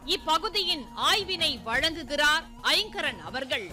இப்பகுதியின் ஆய்வினை வழங்குகிறார் ஐங்கரன் அவர்கள்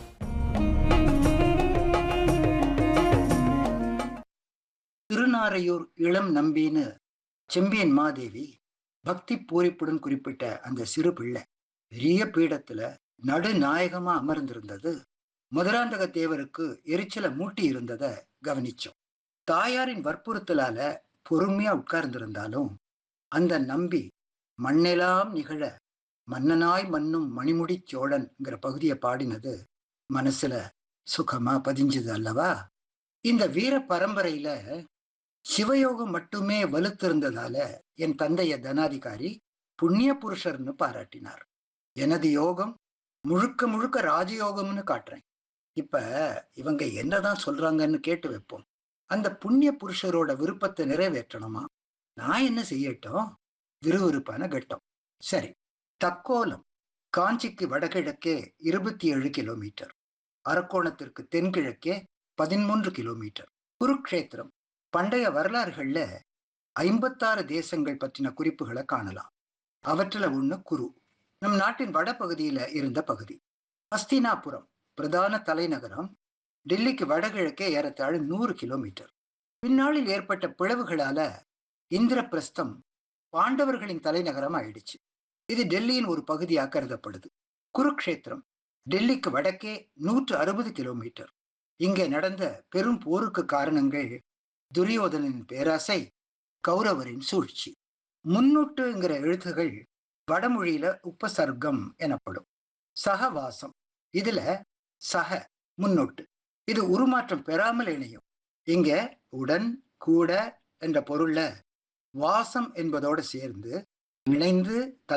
திருநாரையூர் இளம் நம்பின்னு செம்பியன் மாதேவி பக்தி பூரிப்புடன் குறிப்பிட்ட அந்த சிறு பிள்ளை பெரிய பீடத்துல நடுநாயகமா அமர்ந்திருந்தது மதுராந்தக தேவருக்கு எரிச்சலை மூட்டி இருந்ததை கவனிச்சோம் தாயாரின் வற்புறுத்தலால பொறுமையா உட்கார்ந்திருந்தாலும் அந்த நம்பி மண்ணெல்லாம் நிகழ மன்னனாய் மன்னும் மணிமுடி சோழன்ங்கிற பகுதியை பாடினது மனசுல சுகமா பதிஞ்சது அல்லவா இந்த வீர பரம்பரையில சிவயோகம் மட்டுமே வலுத்திருந்ததால என் தந்தைய தனாதிகாரி புண்ணிய புருஷர்னு பாராட்டினார் எனது யோகம் முழுக்க முழுக்க ராஜயோகம்னு காட்டுறேன் இப்ப இவங்க என்னதான் சொல்றாங்கன்னு கேட்டு வைப்போம் அந்த புண்ணிய புருஷரோட விருப்பத்தை நிறைவேற்றணுமா நான் என்ன செய்யட்டும் விறுவிறுப்பான கட்டம் சரி தக்கோலம் காஞ்சிக்கு வடகிழக்கே இருபத்தி ஏழு கிலோமீட்டர் அரக்கோணத்திற்கு தென்கிழக்கே பதிமூன்று கிலோமீட்டர் குருக்ஷேத்திரம் பண்டைய வரலாறுகள்ல ஐம்பத்தாறு தேசங்கள் பற்றின குறிப்புகளை காணலாம் அவற்றில் ஒண்ணு குரு நம் நாட்டின் வடபகுதியில இருந்த பகுதி அஸ்தினாபுரம் பிரதான தலைநகரம் டெல்லிக்கு வடகிழக்கே ஏறத்தாழ நூறு கிலோமீட்டர் பின்னாளில் ஏற்பட்ட பிளவுகளால இந்திரபிரஸ்தம் பாண்டவர்களின் தலைநகரம் ஆயிடுச்சு இது டெல்லியின் ஒரு பகுதியாக கருதப்படுது குருக்ஷேத்திரம் டெல்லிக்கு வடக்கே நூற்று அறுபது கிலோமீட்டர் இங்கே நடந்த பெரும் போருக்கு காரணங்கள் துரியோதனின் பேராசை கௌரவரின் சூழ்ச்சி முன்னொட்டுங்கிற எழுத்துகள் வடமொழியில உபசர்க்கம் எனப்படும் சகவாசம் இதுல சக முன்னொட்டு இது உருமாற்றம் பெறாமல் இணையும் இங்க உடன் கூட என்ற பொருள்ல வாசம் என்பதோடு சேர்ந்து இணைந்து